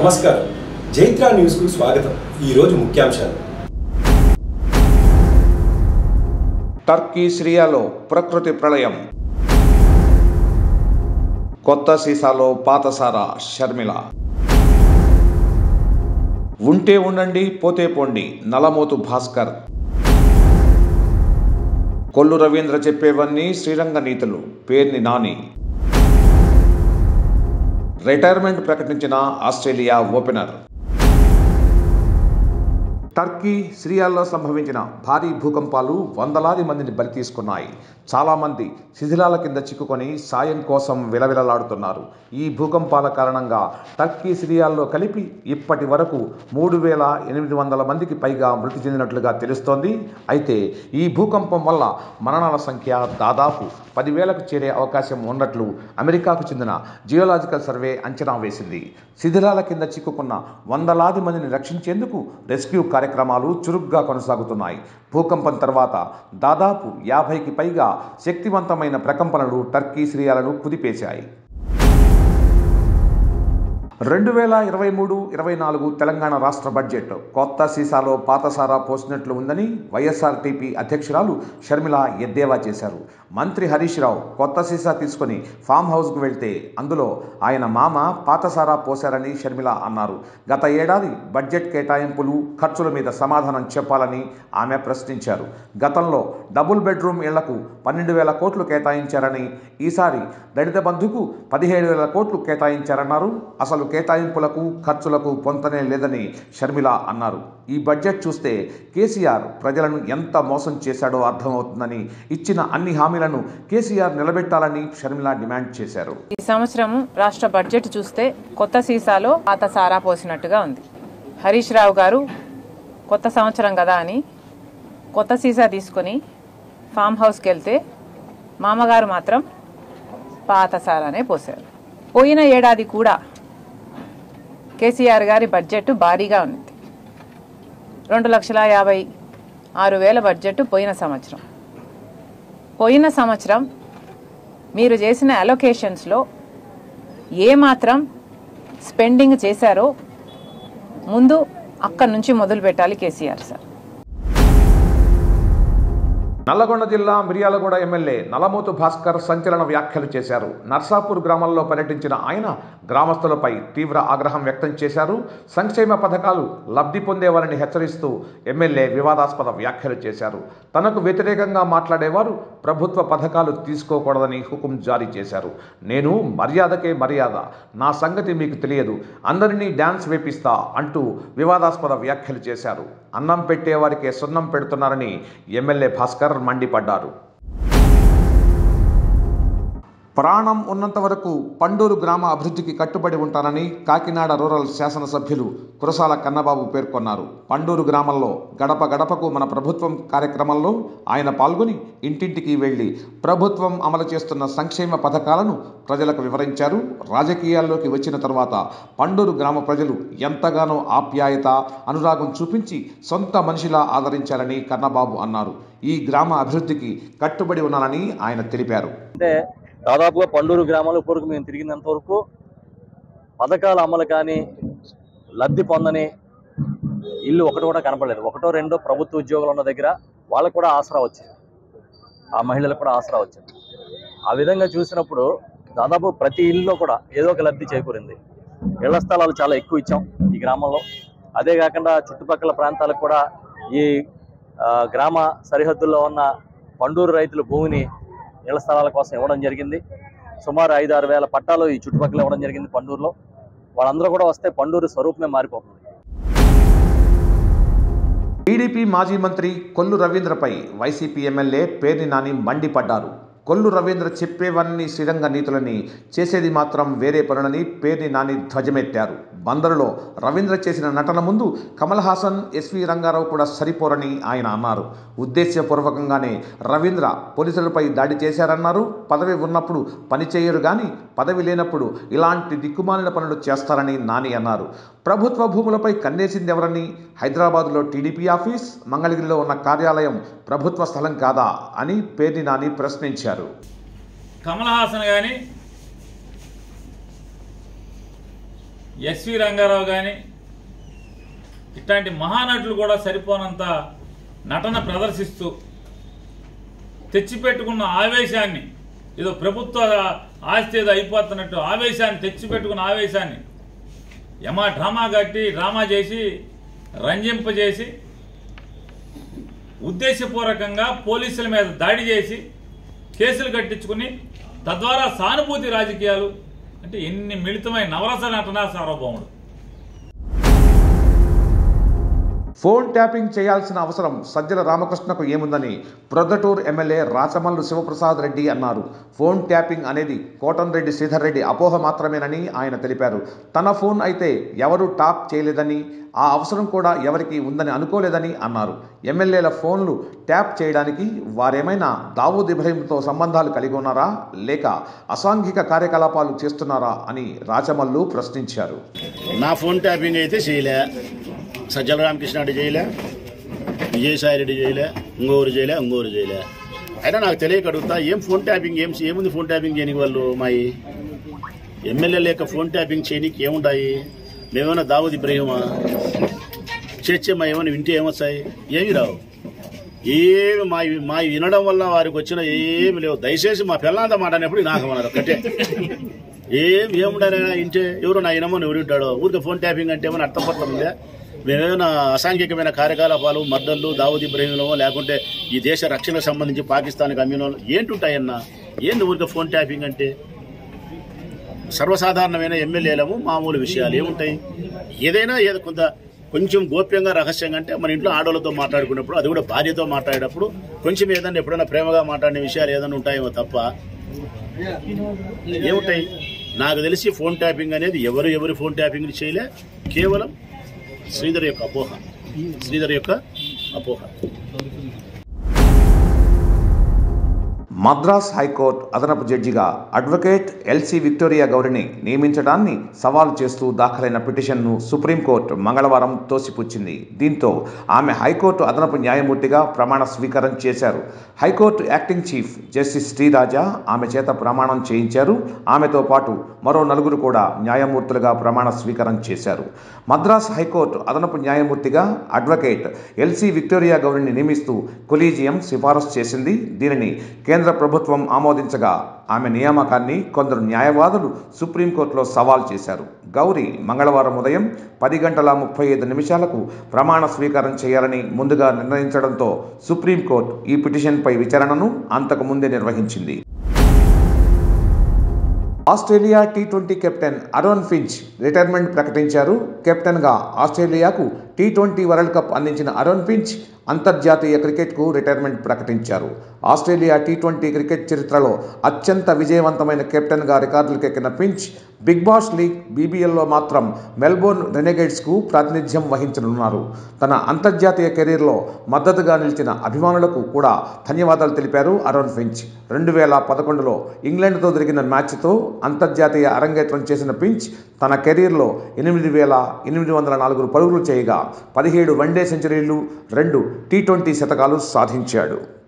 నమస్కారం జైత్రా న్యూస్కు స్వాగతం ఈరోజు ముఖ్యాంశాలు టర్కీ సిరియాలో ప్రకృతి ప్రళయం కొత్త సీసాలో పాతసారా షర్మిల ఉంటే ఉండండి పోతే పోండి నలమోతు భాస్కర్ కొల్లు రవీంద్ర చెప్పేవన్నీ శ్రీరంగ నీతులు పేర్ని నాని రిటైర్మెంట్ ప్రకటించిన ఆస్ట్రేలియా ఓపెనర్ టర్కీ సిరియాల్లో సంభవించిన భారీ భూకంపాలు వందలాది మందిని బలి తీసుకున్నాయి చాలామంది శిథిలాల కింద చిక్కుకొని సాయం కోసం విలవిలలాడుతున్నారు ఈ భూకంపాల కారణంగా టర్కీ సిరియాల్లో కలిపి ఇప్పటి వరకు మూడు వేల ఎనిమిది వందల మందికి పైగా మృతి చెందినట్లుగా తెలుస్తోంది అయితే ఈ భూకంపం వల్ల మరణాల సంఖ్య దాదాపు పదివేలకు చేరే అవకాశం ఉన్నట్లు అమెరికాకు చెందిన జియోలాజికల్ సర్వే అంచనా వేసింది శిథిలాల కింద చిక్కుకున్న వందలాది మందిని రక్షించేందుకు రెస్క్యూ కార్యక్రమాలు చురుగ్గా కొనసాగుతున్నాయి భూకంపం తర్వాత దాదాపు యాభైకి పైగా శక్తివంతమైన ప్రకంపనలు టర్కీ సిరియాలను కుదిపేశాయి రెండు వేల ఇరవై మూడు ఇరవై నాలుగు తెలంగాణ రాష్ట్ర బడ్జెట్ కొత్త సీసాలో పాతసారా పోసినట్లు ఉందని వైఎస్ఆర్టీపీ అధ్యక్షురాలు షర్మిల ఎద్దేవా చేశారు మంత్రి హరీష్ రావు కొత్త సీసా తీసుకొని ఫామ్ హౌస్కు వెళ్తే అందులో ఆయన మామ పాతసారా పోశారని షర్మిల అన్నారు గత ఏడాది బడ్జెట్ కేటాయింపులు ఖర్చుల మీద సమాధానం చెప్పాలని ఆమె ప్రశ్నించారు గతంలో డబుల్ బెడ్రూమ్ ఇళ్లకు పన్నెండు వేల కోట్లు కేటాయించారని ఈసారి దళిత బంధుకు పదిహేడు వేల కోట్లు కేటాయించారన్నారు అసలు కేటాయింపులకు ఖర్చులకు పొంతనే లేదని షర్మిల అన్నారు ఈ బడ్జెట్ చూస్తే కేసీఆర్ ప్రజలను ఎంత మోసం చేశాడో అర్థమవుతుందని ఇచ్చిన అన్ని హామీలను కేసీఆర్ నిలబెట్టాలని షర్మిల డిమాండ్ చేశారు ఈ సంవత్సరం రాష్ట్ర బడ్జెట్ చూస్తే కొత్త సీసాలో పాత సారా పోసినట్టుగా ఉంది హరీష్ రావు గారు కొత్త సంవత్సరం కదా అని కొత్త సీసా తీసుకొని ఫామ్ హౌస్కి వెళ్తే మామగారు మాత్రం పాత సారానే పోసారు పోయిన ఏడాది కూడా కేసీఆర్ గారి బడ్జెట్ భారీగా ఉంది రెండు లక్షల యాభై ఆరు వేల బడ్జెట్ పోయిన సంవత్సరం పోయిన సంవత్సరం మీరు చేసిన అలొకేషన్స్లో ఏమాత్రం స్పెండింగ్ చేశారో ముందు అక్కడి నుంచి మొదలు పెట్టాలి కేసీఆర్ సార్ నల్లగొండ జిల్లా మిర్యాలగూడ ఎమ్మెల్యే నలమోతు భాస్కర్ సంచలన వ్యాఖ్యలు చేశారు నర్సాపూర్ గ్రామంలో పర్యటించిన ఆయన గ్రామస్తులపై తీవ్ర ఆగ్రహం వ్యక్తం చేశారు సంక్షేమ పథకాలు లబ్ధి పొందేవారిని హెచ్చరిస్తూ ఎమ్మెల్యే వివాదాస్పద వ్యాఖ్యలు చేశారు తనకు వ్యతిరేకంగా మాట్లాడేవారు ప్రభుత్వ పథకాలు తీసుకోకూడదని హుకుం జారీ చేశారు నేను మర్యాదకే మర్యాద నా సంగతి మీకు తెలియదు అందరినీ డ్యాన్స్ వేపిస్తా అంటూ వివాదాస్పద వ్యాఖ్యలు చేశారు అన్నం పెట్టేవారికే సున్నం పెడుతున్నారని ఎమ్మెల్యే భాస్కర్ మండిపడ్డారు ప్రాణం ఉన్నంత వరకు పండూరు గ్రామ అభివృద్ధికి కట్టుబడి ఉంటానని కాకినాడ రూరల్ శాసనసభ్యులు కురసాల కన్నబాబు పేర్కొన్నారు పండూరు గ్రామంలో గడప గడపకు మన ప్రభుత్వం కార్యక్రమంలో ఆయన పాల్గొని ఇంటింటికి వెళ్లి ప్రభుత్వం అమలు చేస్తున్న సంక్షేమ పథకాలను ప్రజలకు వివరించారు రాజకీయాల్లోకి వచ్చిన తర్వాత పండూరు గ్రామ ప్రజలు ఎంతగానో ఆప్యాయత అనురాగం చూపించి సొంత మనిషిలా ఆదరించారని కన్నబాబు అన్నారు ఈ గ్రామ అభివృద్ధికి కట్టుబడి ఉన్నానని ఆయన తెలిపారు అంటే దాదాపుగా పండూరు గ్రామాల వరకు మేము తిరిగినంత వరకు పథకాల అమలు కానీ లబ్ధి పొందని ఇల్లు ఒకటి కూడా కనపడలేదు ఒకటో రెండో ప్రభుత్వ ఉద్యోగాలు ఉన్న దగ్గర వాళ్ళకు కూడా ఆసరా వచ్చింది ఆ మహిళలకు కూడా ఆసరా వచ్చింది ఆ విధంగా చూసినప్పుడు దాదాపు ప్రతి ఇల్లులో కూడా ఏదో ఒక లబ్ధి చేకూరింది ఇళ్ల స్థలాలు చాలా ఎక్కువ ఇచ్చాం ఈ గ్రామంలో అదే కాకుండా చుట్టుపక్కల ప్రాంతాలకు కూడా ఈ ఆ, గ్రామ సరిహద్దుల్లో ఉన్న పండూరు రైతుల భూమిని ఇళ్ల స్థలాల కోసం ఇవ్వడం జరిగింది సుమారు ఐదు ఆరు వేల పట్టాలు ఈ చుట్టుపక్కల ఇవ్వడం జరిగింది పండూరులో వాళ్ళందరూ కూడా వస్తే పండూరు స్వరూపమే మారిపోతుంది టీడీపీ మాజీ మంత్రి కొల్లు రవీంద్రపై వైసీపీ ఎమ్మెల్యే పేర్ని నాని మండిపడ్డారు కొల్లు రవీంద్ర చెప్పేవన్నీ శ్రీరంగ నీతులని చేసేది మాత్రం వేరే పనులని పేర్ని నాని ధ్వజమెత్తారు బందరులో రవీంద్ర చేసిన నటన ముందు కమల్ హాసన్ ఎస్వి రంగారావు కూడా సరిపోరని ఆయన అన్నారు ఉద్దేశ్యపూర్వకంగానే రవీంద్ర పోలీసులపై దాడి చేశారన్నారు పదవి ఉన్నప్పుడు పని చేయరు కానీ పదవి లేనప్పుడు ఇలాంటి దిక్కుమాలిన పనులు చేస్తారని నాని అన్నారు ప్రభుత్వ భూములపై కన్నేసింది ఎవరని హైదరాబాద్లో టీడీపీ ఆఫీస్ మంగళగిరిలో ఉన్న కార్యాలయం ప్రభుత్వ స్థలం కాదా అని పేర్ని నాని ప్రశ్నించారు కమల్ హాసన్ కానీ ఎస్వి రంగారావు కానీ ఇట్లాంటి మహానటులు కూడా సరిపోనంత నటన ప్రదర్శిస్తూ తెచ్చిపెట్టుకున్న ఆవేశాన్ని ఏదో ప్రభుత్వ ఆస్తి ఏదో అయిపోతున్నట్టు ఆవేశాన్ని తెచ్చిపెట్టుకున్న ఆవేశాన్ని యమా డ్రామా కట్టి డ్రామా చేసి రంజింపజేసి ఉద్దేశపూర్వకంగా పోలీసుల మీద దాడి చేసి కేసులు కట్టించుకుని తద్వారా సానుభూతి రాజకీయాలు అంటే ఎన్ని మిళితమైన నవరస నటనా సార్వభౌముడు ఫోన్ ట్యాపింగ్ చేయాల్సిన అవసరం సజ్జల రామకృష్ణకు ఏముందని ప్రొద్దటూరు ఎమ్మెల్యే రాచమల్లు శివప్రసాద్ రెడ్డి అన్నారు ఫోన్ ట్యాపింగ్ అనేది కోటంరెడ్డి శ్రీధర్ రెడ్డి అపోహ మాత్రమేనని ఆయన తెలిపారు తన ఫోన్ అయితే ఎవరు టాప్ చేయలేదని ఆ అవసరం కూడా ఎవరికి ఉందని అనుకోలేదని అన్నారు ఎమ్మెల్యేల ఫోన్లు ట్యాప్ చేయడానికి వారేమైనా దావూద్ ఇబ్రహీంతో సంబంధాలు కలిగి ఉన్నారా లేక అసాంఘిక కార్యకలాపాలు చేస్తున్నారా అని రాచమల్లు ప్రశ్నించారు నా ఫోన్ ట్యాపింగ్ అయితే చేయలే సజ్జల రామకృష్ణ రెడ్డి చేయలే విజయసాయి రెడ్డి చేయలే ఇంకోరు చేయలే ఇంకోరు చేయలే అయినా నాకు తెలియక అడుగుతా ఏం ఫోన్ ట్యాపింగ్ ఏం ఏముంది ఫోన్ ట్యాపింగ్ చేయని వాళ్ళు మాయి ఎమ్మెల్యేల యొక్క ఫోన్ ట్యాపింగ్ చేయనీకి ఏముంటాయి మేమేమైనా దావూద్ ఇబ్రహీమా చేర్చే మా ఏమైనా వింటే ఏమొస్తాయి ఏమి రావు ఏమి మా మా వినడం వల్ల వారికి వచ్చిన ఏమి లేవు దయచేసి మా పిల్లంతా మాట అనేప్పుడు నాకు అన్నారు ఒక్కటే ఏం ఏముండారైనా ఇంటే ఎవరు నా ఇనమని ఎవరు ఉంటాడో ఊరికి ఫోన్ ట్యాపింగ్ అంటే ఏమైనా అర్థపత్రం ఉందా మేమేమైనా అసాంఘికమైన కార్యకలాపాలు మర్డర్లు దావూద్ ఇబ్రహీంలో లేకుంటే ఈ దేశ రక్షణకు సంబంధించి పాకిస్తాన్కి అమ్మిన ఏంటుంటాయన్నా ఏంది ఊరికి ఫోన్ ట్యాపింగ్ అంటే సర్వసాధారణమైన ఎమ్మెల్యేలము మామూలు విషయాలు ఏముంటాయి ఏదైనా ఏదో కొంత కొంచెం గోప్యంగా రహస్యంగా అంటే మన ఇంట్లో ఆడవాళ్ళతో మాట్లాడుకున్నప్పుడు అది కూడా భార్యతో మాట్లాడేటప్పుడు కొంచెం ఏదైనా ఎప్పుడైనా ప్రేమగా మాట్లాడిన విషయాలు ఏదైనా ఉంటాయేమో తప్ప ఏముంటాయి నాకు తెలిసి ఫోన్ ట్యాపింగ్ అనేది ఎవరు ఎవరు ఫోన్ ట్యాపింగ్ చేయలే కేవలం శ్రీధర్ యొక్క అపోహ శ్రీధర్ యొక్క అపోహ మద్రాస్ హైకోర్టు అదనపు జడ్జిగా అడ్వకేట్ ఎల్సి విక్టోరియా గౌరిని నియమించడాన్ని సవాల్ చేస్తూ దాఖలైన పిటిషన్ను సుప్రీంకోర్టు మంగళవారం తోసిపుచ్చింది దీంతో ఆమె హైకోర్టు అదనపు న్యాయమూర్తిగా ప్రమాణ స్వీకారం చేశారు high court acting chief justice Sriraja ఆమె చేత ప్రమాణం చేయించారు ఆమెతో పాటు మరో నలుగురు కూడా న్యాయమూర్తులుగా ప్రమాణ స్వీకారం చేశారు మద్రాస్ హైకోర్టు అదనపు న్యాయమూర్తిగా అడ్వకేట్ ఎల్సి విక్టోరియా గౌరిని నియమిస్తూ కొలీజియం సిఫారసు చేసింది దీనిని కేంద్ర ప్రభుత్వం ఆమోదించగా ఆమె నియామకాన్ని కొందరు న్యాయవాదులు సుప్రీంకోర్టులో సవాల్ చేశారు గౌరీ మంగళవారం ఉదయం పది గంటల ముప్పై ఐదు నిమిషాలకు ప్రమాణ స్వీకారం చేయాలని ముందుగా నిర్ణయించడంతో సుప్రీంకోర్టు ఈ పిటిషన్పై విచారణను అంతకు ముందే నిర్వహించింది Australia T twenty captain Aaron Finch retirement ప్రకటించారు కెప్టెన్గా ఆస్ట్రేలియాకు టీ ట్వంటీ వరల్డ్ కప్ అందించిన అరోన్ ఫించ్ అంతర్జాతీయ క్రికెట్కు రిటైర్మెంట్ ప్రకటించారు ఆస్ట్రేలియా టీ ట్వంటీ క్రికెట్ చరిత్రలో అత్యంత విజయవంతమైన కెప్టెన్గా రికార్డులకెక్కిన ఫించ్ బిగ్ బాస్ లీగ్ బీబీఎల్లో మాత్రం మెల్బోర్న్ రెనెగేట్స్కు ప్రాతినిధ్యం వహించనున్నారు తన అంతర్జాతీయ కెరీర్లో మద్దతుగా నిలిచిన అభిమానులకు కూడా ధన్యవాదాలు తెలిపారు అరోన్ ఫించ్ రెండు వేల పదకొండులో ఇంగ్లాండ్తో జరిగిన మ్యాచ్తో అంతర్జాతీయ అరంగేట్రం చేసిన ఫించ్ తన కెరీర్లో ఎనిమిది వేల ఎనిమిది వందల నాలుగు పరుగులు చేయగా పదిహేడు వన్డే సెంచరీలు రెండు టీ ట్వంటీ శతకాలు సాధించాడు